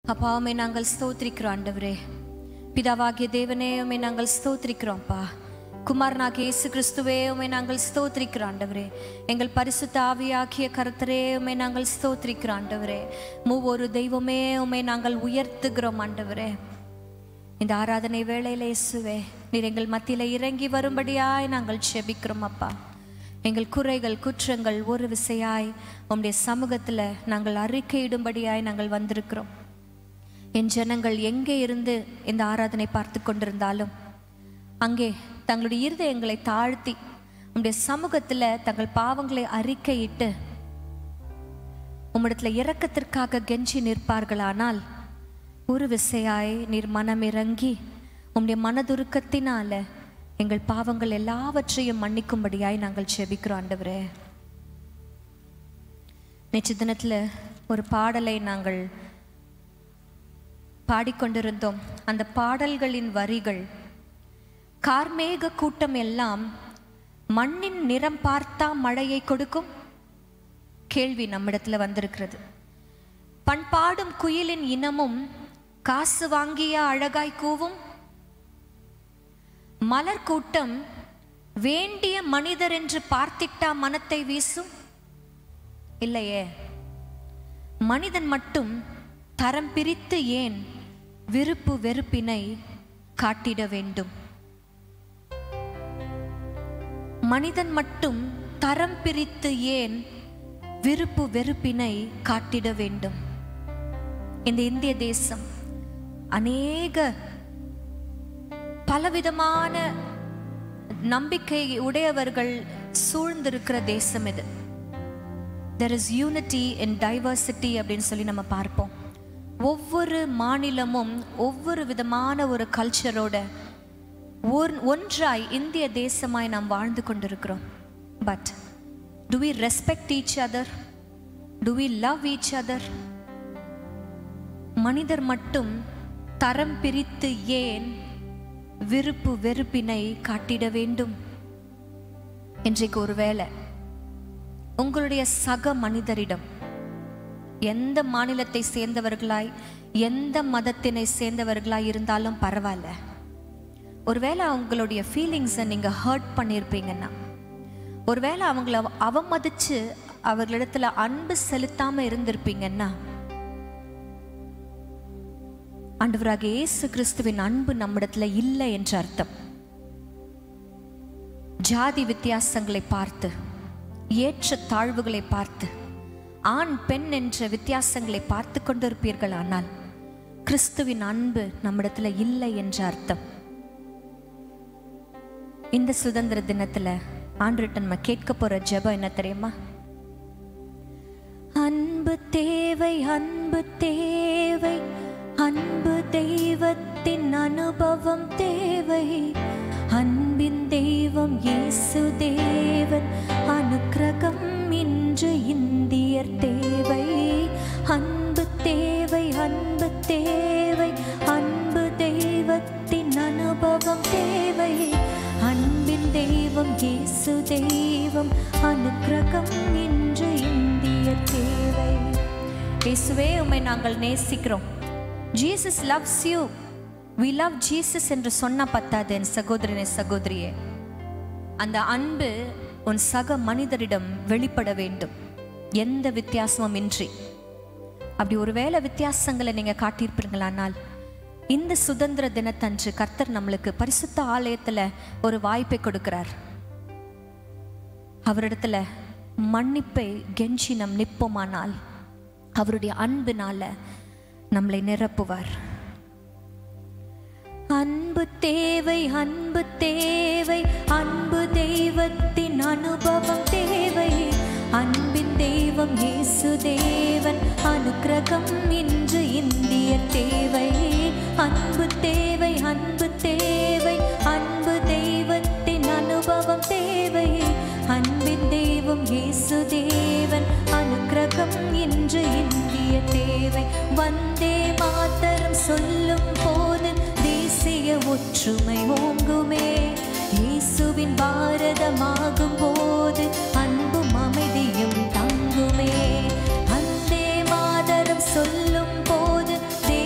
அப்பா உம்மை நாங்கள் ஸ்தோத்திரிக்கிறோம் ஆண்டவரே பிதாவாகிய தேவனே உம்மை நாங்கள் ஸ்தோத்திரிக்கிறோம்ப்பா குமாரனாகிய இயேசு கிறிஸ்துவே உம்மை நாங்கள் ஸ்தோத்திரிக்கிறோம் ஆண்டவரே எங்கள் பரிசுத்த ஆவியாகிய கருத்தரே உம்மை நாங்கள் ஸ்தோத்திரிக்கிறோம் ஆண்டவரே மூவொரு தெய்வமே உம்மை நாங்கள் உயர்த்துகிறோம் ஆண்டவரே இந்த ஆராதனை வேளையில இயேசுவே நீர் எங்கள் மத்தியில இறங்கி வரும்படியாய் நாங்கள் செபிக்கிறோம் அப்பா எங்கள் குறைகள் குற்றங்கள் ஒரு விசையாய் உம்முடைய சமூகத்துல நாங்கள் அறிக்கையிடும்படியாய் நாங்கள் வந்திருக்கிறோம் என் ஜனங்கள் எங்கே இருந்து இந்த ஆராதனை பார்த்து கொண்டிருந்தாலும் அங்கே தங்களுடைய இருதயங்களை தாழ்த்தி உம்முடைய சமூகத்துல தங்கள் பாவங்களை அறிக்கையிட்டு உம்மிடத்துல இரக்கத்திற்காக கெஞ்சி நிற்பார்களானால் ஒரு விசையாய் நீர் மனம் இறங்கி உம்முடைய மனதுருக்கத்தினால எங்கள் பாவங்கள் எல்லாவற்றையும் மன்னிக்கும்படியாய் நாங்கள் செபிக்கிறோம் ஆண்டவரே நேற்று தினத்துல ஒரு பாடலை நாங்கள் பாடிக்கொண்டிருந்தோம் அந்த பாடல்களின் வரிகள் கார்மேக கூட்டம் எல்லாம் மண்ணின் நிறம் பார்த்தா மழையை கொடுக்கும் கேள்வி நம்மிடத்துல வந்திருக்கிறது பண்பாடும் குயிலின் இனமும் காசு வாங்கிய அழகாய் கூவும் மலர் கூட்டம் வேண்டிய மனிதர் என்று பார்த்திட்டா மனத்தை வீசும் இல்லையே மனிதன் மட்டும் தரம் பிரித்து ஏன் விருப்பு வெறுப்பினை காட்டிட வேண்டும் மனிதன் மட்டும் தரம் பிரித்து ஏன் விருப்பு வெறுப்பினை காட்டிட வேண்டும் இந்த இந்திய தேசம் அநேக பலவிதமான நம்பிக்கை உடையவர்கள் சூழ்ந்திருக்கிற தேசம் இது there is unity in diversity அப்படின்னு சொல்லி நம்ம பார்ப்போம் ஒவ்வொரு மாநிலமும் ஒவ்வொரு விதமான ஒரு கல்ச்சரோட ஒன் ஒன்றாய் இந்திய தேசமாய் நாம் வாழ்ந்து கொண்டிருக்கிறோம் but to we respect each other to we love each other மனிதர் மட்டும் தரம் பிரித்து ஏன் விருப்பு வெறுப்பினை காட்டிட வேண்டும் இன்றைக்கு ஒருவேளை உங்களுடைய சக மனிதரிடம் எந்த மாநிலத்தை சேர்ந்தவர்களாய் எந்த மதத்தினை சேர்ந்தவர்களாய் இருந்தாலும் பரவாயில்ல ஒருவேளை அவங்களுடைய ஃபீலிங்ஸை நீங்கள் ஹர்ட் பண்ணியிருப்பீங்கன்னா ஒருவேளை அவங்கள அவமதித்து அவர்களிடத்துல அன்பு செலுத்தாமல் இருந்திருப்பீங்கன்னா ஆண்டவராக இயேசு கிறிஸ்துவின் அன்பு நம்மிடத்துல இல்லை என்ற அர்த்தம் ஜாதி வித்தியாசங்களை பார்த்து ஏற்ற தாழ்வுகளை பார்த்து ஆண் பெண் என்ற வித்தியாசங்களை பார்த்து கொண்டிருப்பீர்கள் ஆனால் கிறிஸ்துவின் அன்பு நம்மிடத்துல இல்லை என்ற அர்த்தம் இந்த சுதந்திர தினத்துல ஆண்டுகிட்ட நம்ம கேட்க போற ஜெபம் என்ன தெரியுமா அன்பு தேவை அன்பு தேவை அன்பு தெய்வத்தின் அனுபவம் தேவை அன்பின் தெய்வம் இயேசு தேவன் அனுக்கிரகம் இன்று இந்தியர் தேவை அன்பு தேவை அன்பு தேவை அன்பு தெய்வத்தின் அனுபவம் தேவை அன்பின் தெய்வம் இயேசு தெய்வம் அனுக்கிரகம் இன்று இந்தியர் தேவை இயேசுவே உம்மை நாங்கள் நேசிக்கிறோம் Jesus loves you we love Jesus என்று சொன்ன பத்தாது என் சகோதரனே சகோதரியே அந்த அன்பு உன் சக மனிதரிடம் வெளிப்பட வேண்டும் எந்த வித்தியாசமும் இன்றி அப்படி ஒருவேளை வித்தியாசங்களை நீங்க காட்டியிருப்பீங்களானால் இந்த சுதந்திர தினத்தன்று கர்த்தர் நம்மளுக்கு பரிசுத்த ஆலயத்துல ஒரு வாய்ப்பை கொடுக்கிறார் அவரிடத்துல மன்னிப்பை கெஞ்சி நம் நிற்போமானால் அவருடைய அன்பினால நம்மளை நிரப்புவார் அன்பு தேவை அன்பு தேவை அன்பு தெய்வத்தின் அனுபவம் தேவை அன்பின் தெய்வம் இயேசு தேவன் அனுக்கிரகம் இன்று இந்திய தேவை அன்பு தேவை அன்பு தேவை அன்பு தெய்வத்தின் அனுபவம் தேவை அன்பின் தெய்வம் இயேசு தேவன் அனுக்கிரகம் இன்று இந்திய தேவை வந்தே மாத்தரம் சொல்லும் போது தேசிய ஒற்றுமை ஓங்குமே இயேசுவின் பாரதமாகும் போது அன்பும் அமைதியும் தங்குமே வந்தே மாதரம் சொல்லும் போது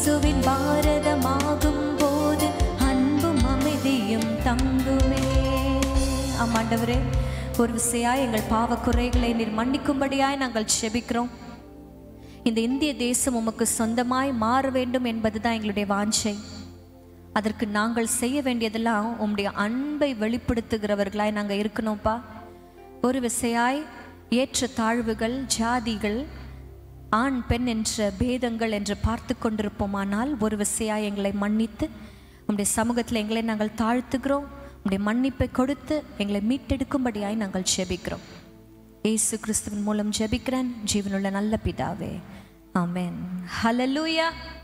இயேசுவின் பாரதமாகும் போது அன்பும் அமைதியும் தங்குமே ஆமாண்டவரே ஒரு விசையாய் எங்கள் பாவ குறைகளை நீர் மன்னிக்கும்படியாய் நாங்கள் செபிக்கிறோம் இந்த இந்திய தேசம் உமக்கு சொந்தமாய் மாற வேண்டும் என்பதுதான் எங்களுடைய வாஞ்சை அதற்கு நாங்கள் செய்ய வேண்டியதெல்லாம் உம்முடைய அன்பை வெளிப்படுத்துகிறவர்களாய் நாங்கள் இருக்கணும்ப்பா ஒரு விசையாய் ஏற்ற தாழ்வுகள் ஜாதிகள் ஆண் பெண் என்ற பேதங்கள் என்று பார்த்து கொண்டிருப்போமானால் ஒரு விசையாய் எங்களை மன்னித்து உம்முடைய சமூகத்தில் எங்களை நாங்கள் தாழ்த்துகிறோம் உம்முடைய மன்னிப்பை கொடுத்து எங்களை மீட்டெடுக்கும்படியாய் நாங்கள் ஜெபிக்கிறோம் இயேசு கிறிஸ்துவின் மூலம் ஜெபிக்கிறேன் ஜீவனுள்ள நல்ல பிதாவே ஆமென் ஹalleluya